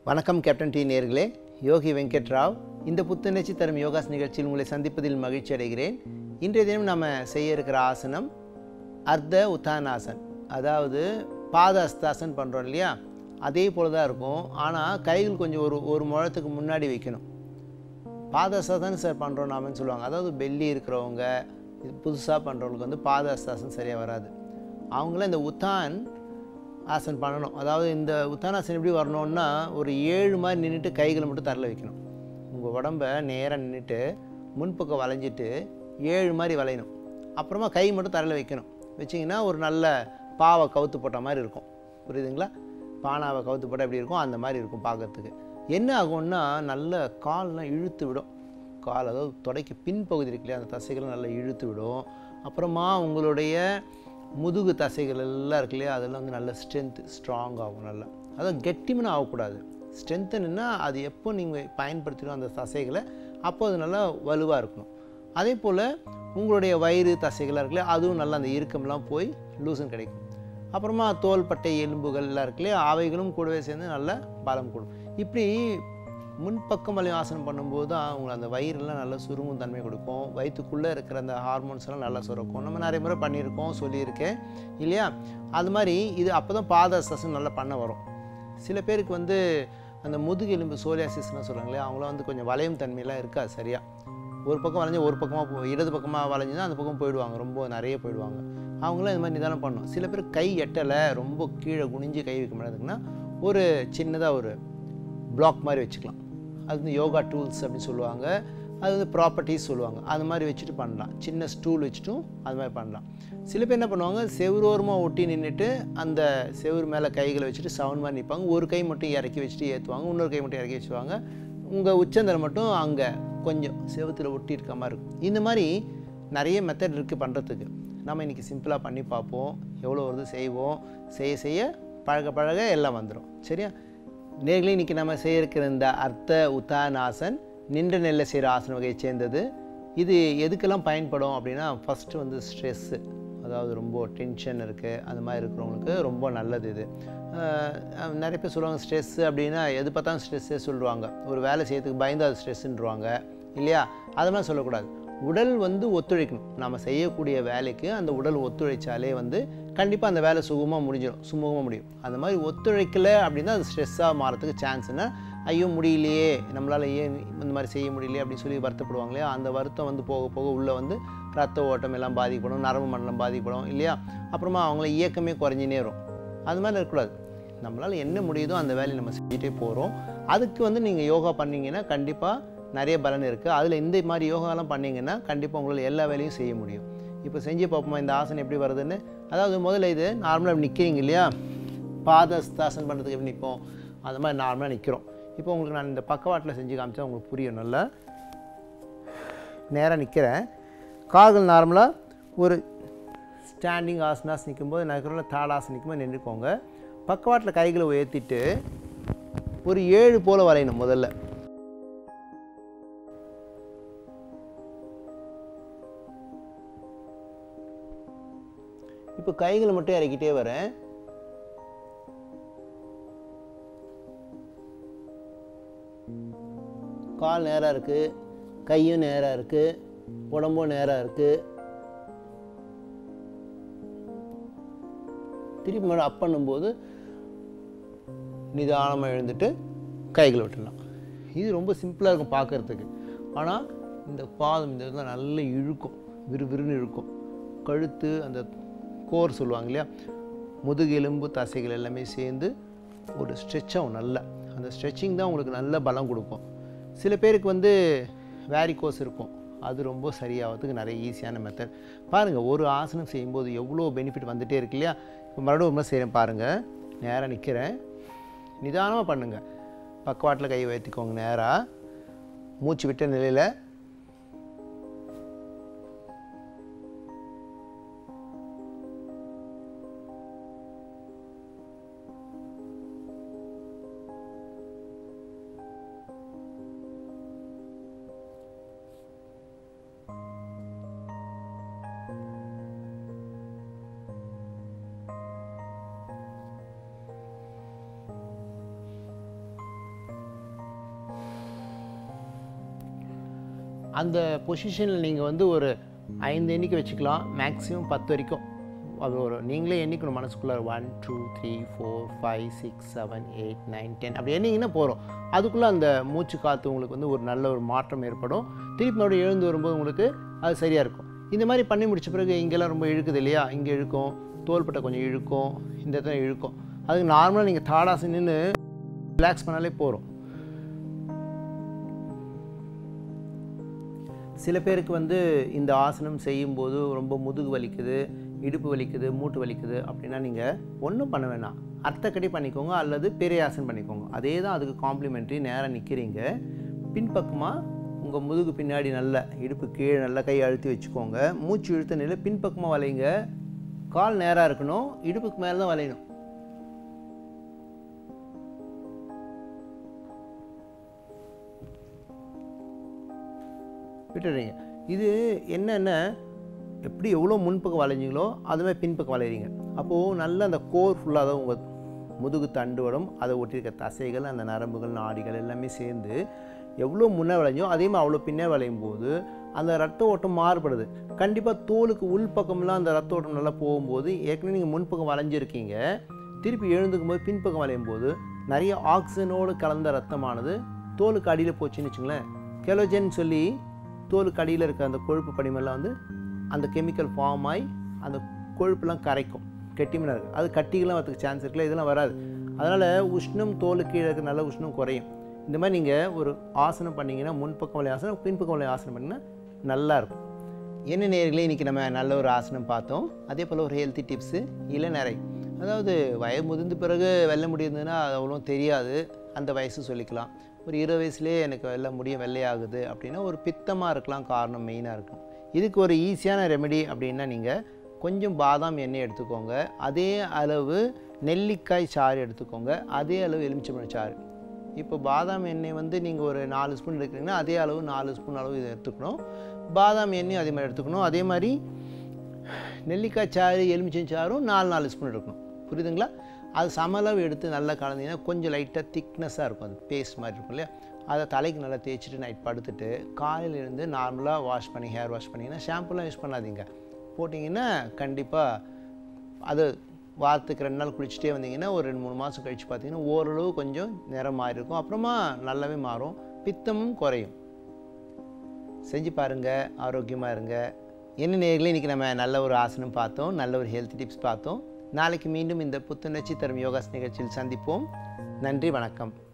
வணக்கம் captain D நேர்களே யோகி வெங்கட் ராவ் இந்த புத்துணர்ச்சி தரும் யோகாஸ் நிகழ்ச்சியில் உங்களை சந்திப்பதில் மகிழ்ச்சி அடைகிறேன் இன்றைய தினம் நம்ம செய்ய இருக்கிற ஆசனம் அர்த்த உத்தானாசன் அதாவது பாத அஸ்தாசன் பண்ணுறோம் இல்லையா அதே போல தான் இருக்கும் ஆனால் கைகள் கொஞ்சம் ஒரு ஒரு முழத்துக்கு முன்னாடி வைக்கணும் பாதஸ்தாசன் சார் பண்ணுறோம் நாமன்னு சொல்லுவாங்க அதாவது பெல்லி இருக்கிறவங்க இது புதுசாக பண்ணுறவங்களுக்கு வந்து பாத அஸ்தாசன் சரியாக வராது அவங்களாம் இந்த உத்தான் ஆசன் பண்ணணும் அதாவது இந்த உத்தானாசன் எப்படி வரணும்னா ஒரு ஏழு மாதிரி நின்றுட்டு கைகளை மட்டும் தரல வைக்கணும் உங்கள் உடம்ப நேராக நின்றுட்டு முன்பக்கம் வளைஞ்சிட்டு ஏழு மாதிரி வளையணும் அப்புறமா கை மட்டும் தரையில் வைக்கணும் வச்சிங்கன்னா ஒரு நல்ல பாவை கவுத்து போட்ட மாதிரி இருக்கும் புரியுதுங்களா பானாவை கவுத்து போட்டால் எப்படி இருக்கும் அந்த மாதிரி இருக்கும் பார்க்கறதுக்கு என்ன ஆகும்னா நல்ல கால்லாம் இழுத்து விடும் கால் அதாவது தொடைக்கு பின்பகுதி இருக்கு இல்லையா அந்த தசைகளை நல்லா இழுத்து விடும் அப்புறமா உங்களுடைய முதுகு தசைகள் எல்லாம் இருக்கு இல்லையா அதெல்லாம் வந்து நல்ல ஸ்ட்ரென்த் ஸ்ட்ராங் ஆகும் நல்லா அதாவது கெட்டிமனாக ஆகக்கூடாது ஸ்ட்ரென்த்துன்னா அது எப்போ நீங்கள் பயன்படுத்தினோம் அந்த தசைகளை அப்போ அது நல்லா வலுவாக இருக்கணும் அதே போல் உங்களுடைய வயிறு தசைகளாக இருக்குல்ல அதுவும் நல்லா அந்த இறுக்கம்லாம் போய் லூசன் கிடைக்கும் அப்புறமா தோள்பட்டை எலும்புகள் எல்லாம் இருக்கு இல்லையா அவைகளும் கூடவே சேர்ந்து நல்ல பலம் கொடுக்கும் இப்படி முன்பக்கம் வலி ஆசனம் பண்ணும்போது தான் உங்களுக்கு அந்த வயிறெல்லாம் நல்லா சுருங்கும் தன்மை கொடுக்கும் வயிற்றுக்குள்ளே இருக்கிற அந்த ஹார்மோன்ஸ் எல்லாம் நல்லா சுரக்கும் நம்ம நிறைய முறை பண்ணியிருக்கோம் சொல்லியிருக்கேன் இல்லையா அது மாதிரி இது அப்போ தான் பாத சசன் நல்லா பண்ண வரும் சில பேருக்கு வந்து அந்த முதுகு எலும்பு சோலியாசிஸ்லாம் சொல்கிறாங்களே அவங்களாம் வந்து கொஞ்சம் வளையும் தன்மையெல்லாம் இருக்காது சரியாக ஒரு பக்கம் வளைஞ்சு ஒரு பக்கமாக போ இடது பக்கமாக வளைஞ்சுன்னா அந்த பக்கம் போயிடுவாங்க ரொம்ப நிறைய போயிடுவாங்க அவங்களாம் இது மாதிரி நிதானம் பண்ணணும் சில பேர் கை எட்டலை ரொம்ப கீழே குனிஞ்சு கை வைக்க முடியாதுங்கன்னா ஒரு சின்னதாக ஒரு பிளாக் மாதிரி வச்சுக்கலாம் அது வந்து யோகா டூல்ஸ் அப்படின்னு சொல்லுவாங்க அது வந்து ப்ராப்பர்ட்டிஸ் சொல்லுவாங்க அது மாதிரி வச்சுட்டு பண்ணலாம் சின்ன ஸ்டூல் வச்சுட்டும் அது மாதிரி பண்ணலாம் சில பேர் என்ன பண்ணுவாங்க செவ்வரோரமாக ஒட்டி நின்றுட்டு அந்த செவுரு மேலே கைகளை வச்சுட்டு சவுண்ட் மாதிரி நிற்பாங்க ஒரு கை மட்டும் இறக்கி வச்சுட்டு ஏற்றுவாங்க இன்னொரு கை மட்டும் இறக்கி வச்சுருவாங்க உங்கள் உச்சந்தலை மட்டும் அங்கே கொஞ்சம் செவுத்தில் ஒட்டி இருக்க மாதிரி இருக்கும் இந்த மாதிரி நிறைய மெத்தட் இருக்குது பண்ணுறதுக்கு நம்ம இன்றைக்கி சிம்பிளாக பண்ணி பார்ப்போம் எவ்வளோ வருது செய்வோம் செய்ய செய்ய பழக பழக எல்லாம் வந்துடும் சரியா நேர்களே இன்றைக்கி நம்ம செய்ய இருக்கிற இந்த அர்த்த உத்தானாசன் நின்ற நெல்லை செய்கிற ஆசன வகையை சேர்ந்தது இது எதுக்கெல்லாம் பயன்படும் அப்படின்னா ஃபஸ்ட்டு வந்து ஸ்ட்ரெஸ்ஸு அதாவது ரொம்ப டென்ஷன் இருக்குது அந்த மாதிரி இருக்கிறவங்களுக்கு ரொம்ப நல்லது இது அஹ் நிறைய பேர் சொல்லுவாங்க ஸ்ட்ரெஸ்ஸு அப்படின்னா எது பார்த்தாலும் ஸ்ட்ரெஸ்ஸே சொல்லுவாங்க ஒரு வேலை செய்யறதுக்கு பயந்து அது ஸ்ட்ரெஸ்ஸுன்றவாங்க இல்லையா அதெல்லாம் சொல்லக்கூடாது உடல் வந்து ஒத்துழைக்கணும் நம்ம செய்யக்கூடிய வேலைக்கு அந்த உடல் ஒத்துழைச்சாலே வந்து கண்டிப்பாக அந்த வேலை சுகமாக முடிஞ்சிடும் சுமூகமாக முடியும் அந்த மாதிரி ஒத்துழைக்கலை அப்படின்னா அது ஸ்ட்ரெஸ்ஸாக மாறதுக்கு சான்ஸ்னா ஐயோ முடியலையே நம்மளால் ஏன் இந்த மாதிரி செய்ய முடியலையே அப்படின்னு சொல்லி வருத்தப்படுவாங்க இல்லையா அந்த வருத்தம் வந்து போக போக உள்ளே வந்து ரத்த ஓட்டம் எல்லாம் பாதிக்கப்படும் நரம்பு மண்டலம் பாதிக்கப்படும் இல்லையா அப்புறமா அவங்கள இயக்கமே குறைஞ்சினே வரும் அது மாதிரி இருக்கக்கூடாது நம்மளால் என்ன முடியுதோ அந்த வேலையை நம்ம செஞ்சுட்டே போகிறோம் அதுக்கு வந்து நீங்கள் யோகா பண்ணீங்கன்னா கண்டிப்பாக நிறைய பலன் இருக்குது அதில் இந்த மாதிரி யோகாலாம் பண்ணீங்கன்னா கண்டிப்பாக உங்களால் எல்லா வேலையும் செய்ய முடியும் இப்போ செஞ்சு பார்ப்போமா இந்த ஆசனம் எப்படி வருதுன்னு அதாவது முதல்ல இது நார்மலாக நிற்கிறீங்க இல்லையா பாதஸ்தாசன் பண்ணுறதுக்கு எப்படி நிற்போம் அந்த மாதிரி நார்மலாக நிற்கிறோம் இப்போ உங்களுக்கு நான் இந்த பக்கவாட்டில் செஞ்சு காமிச்சா உங்களுக்கு புரியும் நல்லா நேராக நிற்கிறேன் கால்கள் நார்மலாக ஒரு ஸ்டாண்டிங் ஆசனாஸ் நிற்கும்போது நகரில் தாடாசன் நிற்கும்போது நின்றுக்கோங்க பக்கவாட்டில் கைகளை உயர்த்திட்டு ஒரு ஏழு போல் வரையணும் முதல்ல இப்போ கைகளை மட்டும் இறக்கிட்டே வரேன் கால் நேராக இருக்குது கையும் நேராக இருக்குது உடம்பும் நேராக இருக்குது திருப்பி மேலே அப் பண்ணும்போது நிதானமாக எழுந்துட்டு கைகளை விட்டுடலாம் இது ரொம்ப சிம்பிளாக இருக்கும் பார்க்குறதுக்கு ஆனால் இந்த பாதம் இந்த இடத்துல நல்லா இழுக்கும் விறுவிறுன்னு இழுக்கும் கழுத்து அந்த கோர் சொல்லுவாங்க இல்லையா முதுகெலும்பு தசைகள் எல்லாமே சேர்ந்து ஒரு ஸ்ட்ரெச் ஆகும் நல்லா அந்த ஸ்ட்ரெச்சிங் தான் உங்களுக்கு நல்ல பலம் கொடுக்கும் சில பேருக்கு வந்து வேரிகோஸ் இருக்கும் அது ரொம்ப சரியாகிறதுக்கு நிறைய ஈஸியான மெத்தட் பாருங்கள் ஒரு ஆசனம் செய்யும்போது எவ்வளோ பெனிஃபிட் வந்துகிட்டே இருக்கு இல்லையா இப்போ மறுபடியும் ஒரு முறை செய்கிறேன் பாருங்கள் நேராக நிற்கிறேன் நிதானமாக பண்ணுங்கள் பக்கவாட்டில் கை வைத்திக்கோங்க நேராக மூச்சு விட்ட நிலையில் அந்த பொசிஷனில் நீங்கள் வந்து ஒரு ஐந்து எண்ணிக்கை வச்சுக்கலாம் மேக்ஸிமம் பத்து வரைக்கும் அது ஒரு நீங்களே எண்ணிக்கணும் மனசுக்குள்ளே one two three four five six seven eight nine ten அப்படி எண்ணிங்கன்னா போகிறோம் அதுக்குள்ளே அந்த மூச்சு காற்று உங்களுக்கு வந்து ஒரு நல்ல ஒரு மாற்றம் ஏற்படும் திருப்பி மறுபடியும் எழுந்து வரும்போது உங்களுக்கு அது சரியாக இருக்கும் இந்த மாதிரி பண்ணி முடிச்ச பிறகு இங்கெல்லாம் ரொம்ப இழுக்குது இல்லையா இங்கே இழுக்கும் தோள்பட்டை கொஞ்சம் இழுக்கும் இந்த இடத்துல இழுக்கும் அதுக்கு நார்மலாக நீங்கள் தாடாசி நின்று ரிலாக்ஸ் பண்ணாலே போகிறோம் சில பேருக்கு வந்து இந்த ஆசனம் செய்யும்போது ரொம்ப முதுகு வலிக்குது இடுப்பு வலிக்குது மூட்டு வலிக்குது அப்படின்னா நீங்கள் ஒன்றும் பண்ண வேணாம் அர்த்தக்கடி பண்ணிக்கோங்க அல்லது பெரிய ஆசனம் பண்ணிக்கோங்க அதே தான் அதுக்கு காம்ப்ளிமெண்ட்ரி நேராக நிற்கிறீங்க பின்பக்கமாக உங்கள் முதுகு பின்னாடி நல்லா இடுப்பு கீழே நல்லா கை அழுத்தி வச்சுக்கோங்க மூச்சு இழுத்த நிலை பின்பக்கமாக வளைங்க கால் நேராக இருக்கணும் இடுப்புக்கு மேலே தான் வளையணும் விட்டுடுறீங்க இது என்னென்ன எப்படி எவ்வளோ முன்பக்கம் வளைஞ்சிங்களோ அதுமாதிரி பின்பக்கம் வளையிறீங்க அப்போது நல்ல அந்த கோர் ஃபுல்லாக தான் உங்கள் முதுகு தண்டுவடம் அதை ஒட்டியிருக்க தசைகள் அந்த நரம்புகள் நாடிகள் எல்லாமே சேர்ந்து எவ்வளோ முன்னே விளைஞ்சோ அதே மாதிரி அவ்வளோ பின்னே விளையும் போது அந்த ரத்த ஓட்டம் மாறுபடுது கண்டிப்பாக தோலுக்கு உள் பக்கம்லாம் அந்த ரத்த ஓட்டம் நல்லா போகும்போது ஏற்கனவே நீங்கள் முன்பக்கம் வளைஞ்சிருக்கீங்க திருப்பி எழுந்துக்கும் போது பின்பக்கம் வளையும் போது நிறைய ஆக்சிஜனோடு கலந்த ரத்தமானது தோலுக்கு அடியில் போச்சுன்னு வச்சுங்களேன் கெலோஜன் சொல்லி தோலுக்கு அடியில் இருக்க அந்த கொழுப்பு படிமெல்லாம் வந்து அந்த கெமிக்கல் ஃபார்ம் ஆகி அந்த கொழுப்புலாம் கரைக்கும் கெட்டிமனாக இருக்குது அது கட்டிகள்லாம் வரதுக்கு சான்ஸ் இருக்குல்ல இதெல்லாம் வராது அதனால் உஷ்ணம் தோலுக்கு கீழே இருக்க நல்ல உஷ்ணம் குறையும் இந்த மாதிரி நீங்கள் ஒரு ஆசனம் பண்ணிங்கன்னா முன்பக்கம் வலை ஆசனம் பின்பக்கம் வலை ஆசனம் பண்ணிங்கன்னா நல்லாயிருக்கும் என்ன நேர்களே இன்றைக்கி நம்ம நல்ல ஒரு ஆசனம் பார்த்தோம் அதே போல் ஒரு ஹெல்த்தி டிப்ஸு இளநரை அதாவது வயது முதிர்ந்த பிறகு வெள்ள முடியுதுன்னா அது அவ்வளோ தெரியாது அந்த வயசு சொல்லிக்கலாம் ஒரு இருபது வயசுலேயே எனக்கு வெள்ள முடியும் வெள்ளையாகுது அப்படின்னா ஒரு பித்தமாக இருக்கலாம் காரணம் மெயினாக இருக்கும் இதுக்கு ஒரு ஈஸியான ரெமெடி அப்படின்னா நீங்கள் கொஞ்சம் பாதாம் எண்ணெய் எடுத்துக்கோங்க அதே அளவு நெல்லிக்காய் சாறு எடுத்துக்கோங்க அதே அளவு எலுமிச்சம்பழம் சாறு இப்போ பாதாம் எண்ணெய் வந்து நீங்கள் ஒரு நாலு ஸ்பூன் எடுக்கிறீங்கன்னா அதே அளவு நாலு ஸ்பூன் அளவு இதை எடுத்துக்கணும் பாதாம் எண்ணெயும் அதே மாதிரி எடுத்துக்கணும் அதே மாதிரி நெல்லிக்காய் சாறு எலுமிச்சம் சாறும் நாலு நாலு ஸ்பூன் எடுக்கணும் புரியுதுங்களா அது சமளவு எடுத்து நல்லா கலந்தீங்கன்னா கொஞ்சம் லைட்டாக திக்னஸாக இருக்கும் அது பேஸ்ட் மாதிரி இருக்கும் இல்லையா அதை தலைக்கு நல்லா தேய்ச்சிட்டு நைட் படுத்துட்டு காலையில் இருந்து நார்மலாக வாஷ் பண்ணி ஹேர் வாஷ் பண்ணிங்கன்னா ஷாம்புலாம் யூஸ் பண்ணாதீங்க போட்டிங்கன்னா கண்டிப்பாக அது வாரத்துக்கு ரெண்டு நாள் குளிச்சுட்டே வந்தீங்கன்னா ஒரு ரெண்டு மூணு மாதம் கழித்து பார்த்தீங்கன்னா ஓரளவு கொஞ்சம் நிறம் மாறி இருக்கும் அப்புறமா நல்லாவே மாறும் பித்தமும் குறையும் செஞ்சு பாருங்கள் ஆரோக்கியமாக இருங்க என்ன நேர்களே இன்றைக்கி நம்ம நல்ல ஒரு ஆசனம் பார்த்தோம் நல்ல ஒரு ஹெல்த் டிப்ஸ் பார்த்தோம் நாளைக்கு மீண்டும் இந்த புத்துணர்ச்சி தரும் யோகாஸ் நிகழ்ச்சியில் சந்திப்போம் நன்றி வணக்கம்